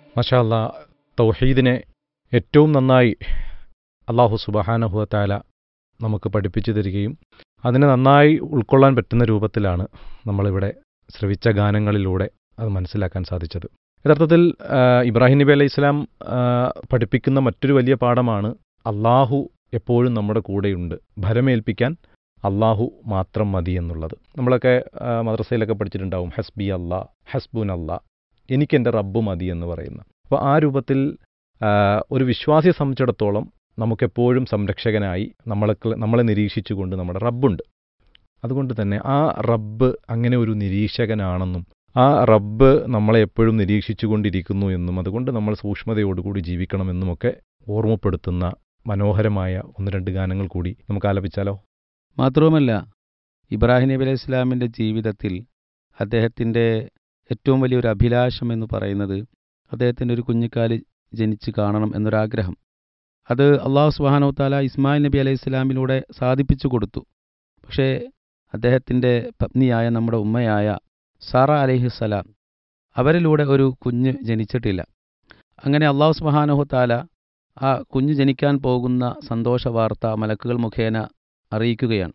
മഷാല്ല തൗഹീദിനെ ഏറ്റവും നന്നായി അള്ളാഹു സുബഹാനഹുവത്താല നമുക്ക് പഠിപ്പിച്ചു തരികയും അതിനെ നന്നായി ഉൾക്കൊള്ളാൻ പറ്റുന്ന രൂപത്തിലാണ് നമ്മളിവിടെ ശ്രവിച്ച ഗാനങ്ങളിലൂടെ അത് മനസ്സിലാക്കാൻ സാധിച്ചത് യഥാർത്ഥത്തിൽ ആ, ഇബ്രാഹിം നബി അലൈഹി ഇസ്ലാം പഠിപ്പിക്കുന്ന മറ്റൊരു വലിയ പാഠമാണ് അള്ളാഹു എപ്പോഴും നമ്മുടെ കൂടെയുണ്ട് ഭരമേൽപ്പിക്കാൻ അള്ളാഹു മാത്രം മതി എന്നുള്ളത് നമ്മളൊക്കെ ആ, മദ്രസയിലൊക്കെ പഠിച്ചിട്ടുണ്ടാവും ഹസ്ബി അല്ലാ ഹസ്ബുൻ അല്ലാ എനിക്കെൻ്റെ റബ്ബ് മതി എന്ന് പറയുന്ന അപ്പോൾ ആ രൂപത്തിൽ ആ, ഒരു വിശ്വാസിയെ സംബന്ധിച്ചിടത്തോളം നമുക്കെപ്പോഴും സംരക്ഷകനായി നമ്മളെ നമ്മളെ നിരീക്ഷിച്ചുകൊണ്ട് നമ്മുടെ റബ്ബുണ്ട് അതുകൊണ്ട് തന്നെ ആ റബ്ബ് അങ്ങനെ ഒരു നിരീക്ഷകനാണെന്നും ആ റബ്ബ് നമ്മളെ എപ്പോഴും നിരീക്ഷിച്ചുകൊണ്ടിരിക്കുന്നു എന്നും അതുകൊണ്ട് നമ്മൾ സൂക്ഷ്മതയോടുകൂടി ജീവിക്കണമെന്നുമൊക്കെ ഓർമ്മപ്പെടുത്തുന്ന മനോഹരമായ ഒന്ന് രണ്ട് ഗാനങ്ങൾ കൂടി നമുക്ക് ആലപിച്ചാലോ മാത്രവുമല്ല ഇബ്രാഹിം നബി അലൈഹി ഇസ്ലാമിൻ്റെ ജീവിതത്തിൽ അദ്ദേഹത്തിൻ്റെ ഏറ്റവും വലിയൊരു അഭിലാഷം എന്ന് പറയുന്നത് അദ്ദേഹത്തിൻ്റെ ഒരു കുഞ്ഞിക്കാല് ജനിച്ച് കാണണം എന്നൊരാഗ്രഹം അത് അള്ളാഹു സുബാനോ താല ഇസ്മായിൽ നബി അലൈഹി ഇസ്ലാമിലൂടെ സാധിപ്പിച്ചു കൊടുത്തു പക്ഷേ അദ്ദേഹത്തിൻ്റെ പത്നിയായ നമ്മുടെ ഉമ്മയായ സാറ അലൈഹിസ്സലാം അവരിലൂടെ ഒരു കുഞ്ഞ് ജനിച്ചിട്ടില്ല അങ്ങനെ അള്ളാഹു സുബാനഹു താല ആ കുഞ്ഞ് ജനിക്കാൻ പോകുന്ന സന്തോഷ വാർത്ത മലക്കുകൾ മുഖേന അറിയിക്കുകയാണ്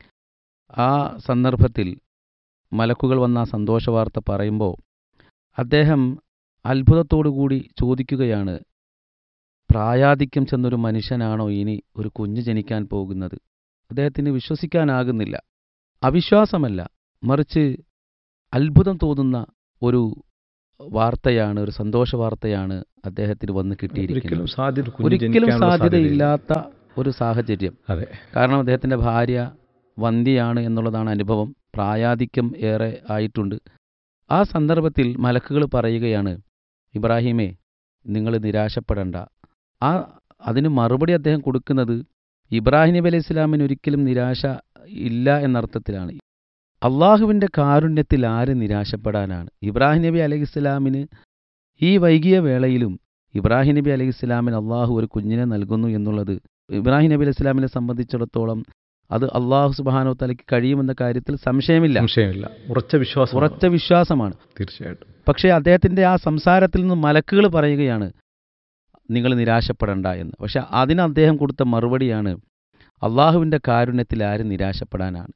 ആ സന്ദർഭത്തിൽ മലക്കുകൾ വന്ന ആ സന്തോഷ വാർത്ത പറയുമ്പോൾ അദ്ദേഹം അത്ഭുതത്തോടുകൂടി ചോദിക്കുകയാണ് പ്രായാധിക്യം ചെന്നൊരു മനുഷ്യനാണോ ഇനി ഒരു കുഞ്ഞ് ജനിക്കാൻ പോകുന്നത് അദ്ദേഹത്തിന് വിശ്വസിക്കാനാകുന്നില്ല അവിശ്വാസമല്ല മറിച്ച് അത്ഭുതം തോന്നുന്ന ഒരു വാർത്തയാണ് ഒരു സന്തോഷ വാർത്തയാണ് അദ്ദേഹത്തിന് വന്ന് കിട്ടിയിരിക്കുന്നത് ഒരിക്കലും സാധ്യത കുഞ്ഞ് ഒരിക്കലും ജനിക്കാനുള്ള സാധ്യതയില്ലാത്ത ഒരു സാഹചര്യം അതെ കാരണം അദ്ദേഹത്തിൻ്റെ ഭാര്യ വന്ധ്യയാണ് എന്നുള്ളതാണ് അനുഭവം പ്രായാധിക്യം ഏറെ ആയിട്ടുണ്ട് ആ സന്ദർഭത്തിൽ മലക്കുകൾ പറയുകയാണ് ഇബ്രാഹിമേ നിങ്ങൾ നിരാശപ്പെടണ്ട ആ അതിന് മറുപടി അദ്ദേഹം കൊടുക്കുന്നത് ഇബ്രാഹിം നബി അലൈഹി ഇസ്ലാമിന് ഒരിക്കലും നിരാശ ഇല്ല എന്നർത്ഥത്തിലാണ് അള്ളാഹുവിൻ്റെ കാരുണ്യത്തിൽ ആര് നിരാശപ്പെടാനാണ് ഇബ്രാഹിം നബി അലൈഹി ഇസ്ലാമിന് ഈ വൈകിയ വേളയിലും ഇബ്രാഹിം നബി അലൈഹി ഇസ്ലാമിന് അള്ളാഹു ഒരു കുഞ്ഞിനെ നൽകുന്നു എന്നുള്ളത് ഇബ്രാഹിം നബി അലൈഹി ഇസ്ലാമിനെ സംബന്ധിച്ചിടത്തോളം അത് അള്ളാഹു സുബാനോ തലയ്ക്ക് കഴിയുമെന്ന കാര്യത്തിൽ സംശയമില്ല സംശയമില്ല ഉറച്ച വിശ്വാസം ഉറച്ച വിശ്വാസമാണ് തീർച്ചയായിട്ടും പക്ഷേ അദ്ദേഹത്തിൻ്റെ ആ സംസാരത്തിൽ നിന്ന് മലക്കുകൾ പറയുകയാണ് നിങ്ങൾ നിരാശപ്പെടണ്ട എന്ന് പക്ഷെ അതിന് അദ്ദേഹം കൊടുത്ത മറുപടിയാണ് അള്ളാഹുവിൻ്റെ കാരുണ്യത്തിൽ ആരും നിരാശപ്പെടാനാണ്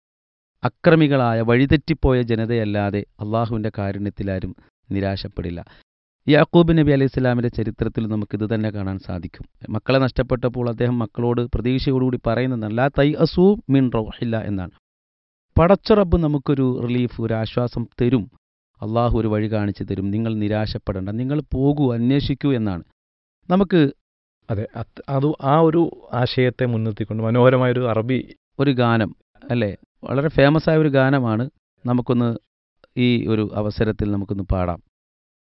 അക്രമികളായ വഴിതെറ്റിപ്പോയ ജനതയല്ലാതെ അള്ളാഹുവിൻ്റെ കാരുണ്യത്തിൽ ആരും നിരാശപ്പെടില്ല യാക്കൂബ് നബി അലൈഹി സ്വലാമിൻ്റെ ചരിത്രത്തിൽ നമുക്കിത് തന്നെ കാണാൻ സാധിക്കും മക്കളെ നഷ്ടപ്പെട്ടപ്പോൾ അദ്ദേഹം മക്കളോട് പ്രതീക്ഷയോടുകൂടി പറയുന്നതാണ് ലാ തൈ അസൂ മിൻ റൗഹില്ല എന്നാണ് പടച്ച റബ്ബ് നമുക്കൊരു റിലീഫ് ഒരു ആശ്വാസം തരും അള്ളാഹു ഒരു വഴി കാണിച്ചു തരും നിങ്ങൾ നിരാശപ്പെടേണ്ട നിങ്ങൾ പോകൂ അന്വേഷിക്കൂ എന്നാണ് നമുക്ക് അതെ അത് അത് ആ ഒരു ആശയത്തെ മുൻനിർത്തിക്കൊണ്ട് മനോഹരമായൊരു അറബി ഒരു ഗാനം അല്ലേ വളരെ ഫേമസ് ആയ ഒരു ഗാനമാണ് നമുക്കൊന്ന് ഈ ഒരു അവസരത്തിൽ നമുക്കൊന്ന് പാടാം